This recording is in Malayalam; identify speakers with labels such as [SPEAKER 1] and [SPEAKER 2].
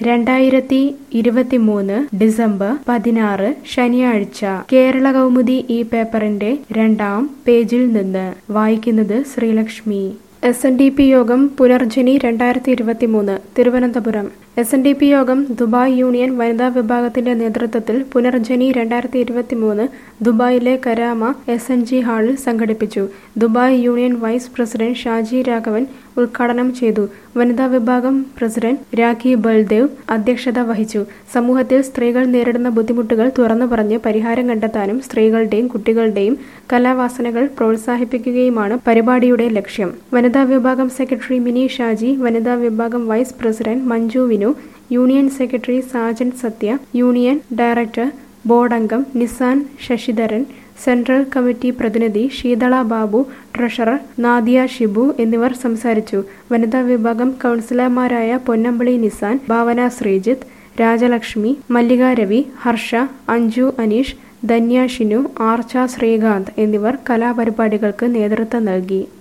[SPEAKER 1] രണ്ടായിരത്തി ഇരുപത്തിമൂന്ന് ഡിസംബർ പതിനാറ് ശനിയാഴ്ച കേരള കൗമുദി ഈ പേപ്പറിന്റെ രണ്ടാം പേജിൽ നിന്ന് വായിക്കുന്നത് Sreelakshmi S N D P യോഗം പുനർജനി രണ്ടായിരത്തി ഇരുപത്തിമൂന്ന് Thiruvananthapuram S N D P യോഗം ദുബായ് യൂണിയൻ വനിതാ വിഭാഗത്തിന്റെ നേതൃത്വത്തിൽ പുനർജനി രണ്ടായിരത്തി ഇരുപത്തിമൂന്ന് ദുബായിലെ കരാമ എസ് എൻ ജി ഹാളിൽ സംഘടിപ്പിച്ചു Dubai union vice president Shaji Raghavan ഉദ്ഘാടനം ചെയ്തു വനിതാ വിഭാഗം പ്രസിഡന്റ് രാഖി ബൽദേവ് അധ്യക്ഷത വഹിച്ചു സമൂഹത്തിൽ സ്ത്രീകൾ നേരിടുന്ന ബുദ്ധിമുട്ടുകൾ തുറന്നു പറഞ്ഞ് പരിഹാരം കണ്ടെത്താനും സ്ത്രീകളുടെയും കുട്ടികളുടെയും കലാവാസനകൾ പ്രോത്സാഹിപ്പിക്കുകയുമാണ് പരിപാടിയുടെ ലക്ഷ്യം വനിതാ വിഭാഗം സെക്രട്ടറി മിനി ഷാജി വനിതാ വിഭാഗം vice president Manju Vinu union secretary Sajan Sathya union director board അംഗം നിസാൻ ശശിധരൻ സെൻട്രൽ കമ്മിറ്റി പ്രതിനിധി ശീതള ബാബു ട്രഷറർ നാദിയ ഷിബു എന്നിവർ സംസാരിച്ചു വനിതാ വിഭാഗം കൗൺസിലർമാരായ പൊന്നമ്പളി നിസാൻ ഭാവന ശ്രീജിത്ത് രാജലക്ഷ്മി മല്ലിക രവി ഹർഷ അഞ്ജു അനീഷ് ധന്യ ഷിനു ആർച്ച ശ്രീകാന്ത് എന്നിവർ കലാപരിപാടികൾക്ക് നേതൃത്വം നൽകി